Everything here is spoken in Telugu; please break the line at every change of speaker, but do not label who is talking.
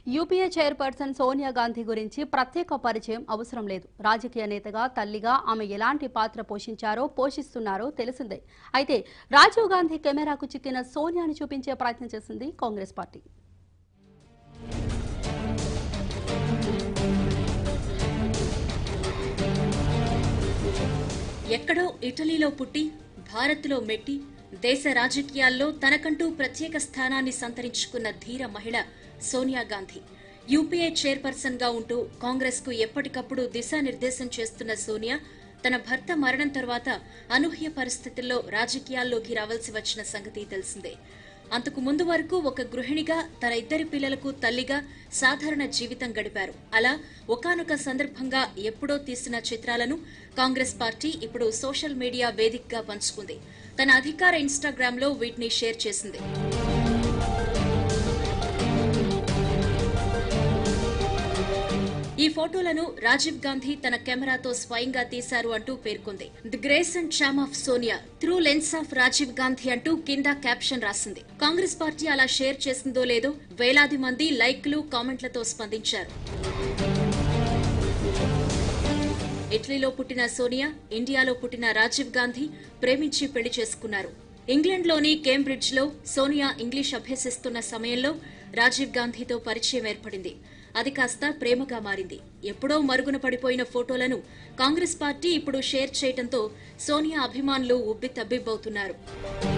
యూపీఏ చైర్పర్సన్ సోనియా గాంధీ గురించి ప్రత్యేక పరిచయం అవసరం లేదు రాజకీయ నేతగా తల్లిగా ఆమె ఎలాంటి పాత్ర పోషించారో పోషిస్తున్నారో తెలిసిందే అయితే రాజీవ్ గాంధీ కెమెరాకు చిక్కిన సోనియాని చూపించే ప్రయత్నం చేసింది కాంగ్రెస్ పార్టీ
ఎక్కడో ఇటలీలో పుట్టి భారత్లో మెట్టి దేశ రాజకీయాల్లో తనకంటూ ప్రత్యేక స్థానాన్ని సంతరించుకున్న ధీర మహిళ సోనియా గాంధీ యూపీఏ చైర్పర్సన్ గా ఉంటూ కాంగ్రెస్ కు ఎప్పటికప్పుడు దిశానిర్దేశం చేస్తున్న సోనియా తన భర్త మరణం తర్వాత అనూహ్య పరిస్థితుల్లో రాజకీయాల్లోకి రావాల్సి వచ్చిన సంగతి తెలిసిందే అంతకు ముందు వరకు ఒక గృహిణిగా తన ఇద్దరి పిల్లలకు తల్లిగా సాధారణ జీవితం గడిపారు అలా ఒకానొక సందర్భంగా ఎప్పుడో తీసిన చిత్రాలను కాంగ్రెస్ పార్టీ ఇప్పుడు సోషల్ మీడియా వేదికగా పంచుకుంది తన అధికార ఇన్స్టాగ్రామ్ లో వీటిని షేర్ చేసింది ఈ ఫోటోలను రాజీవ్ గాంధీ తన కెమెరాతో స్వయంగా తీశారు అంటూ పేర్కొంది the grace and charm of Sonia through lens of Rajiv Gandhi అంటూ కింద క్యాప్షన్ రాసింది కాంగ్రెస్ పార్టీ అలా షేర్ చేసిందో లేదో వేలాది మంది లైక్లు కామెంట్లతో స్పందించారు ఇటలీలో పుట్టిన సోనియా ఇండియాలో పుట్టిన రాజీవ్ గాంధీ ప్రేమించి పెళ్లి చేసుకున్నారు ఇంగ్లాండ్లోని కేంబ్రిడ్జ్ లో సోనియా ఇంగ్లీష్ అభ్యసిస్తున్న సమయంలో రాజీవ్ గాంధీతో పరిచయం ఏర్పడింది అది కాస్త ప్రేమగా మారింది ఎప్పుడో మరుగున పడిపోయిన ఫోటోలను కాంగ్రెస్ పార్టీ ఇప్పుడు షేర్ చేయడంతో సోనియా అభిమానులు ఉబ్బి తబ్బిబ్బవుతున్నారు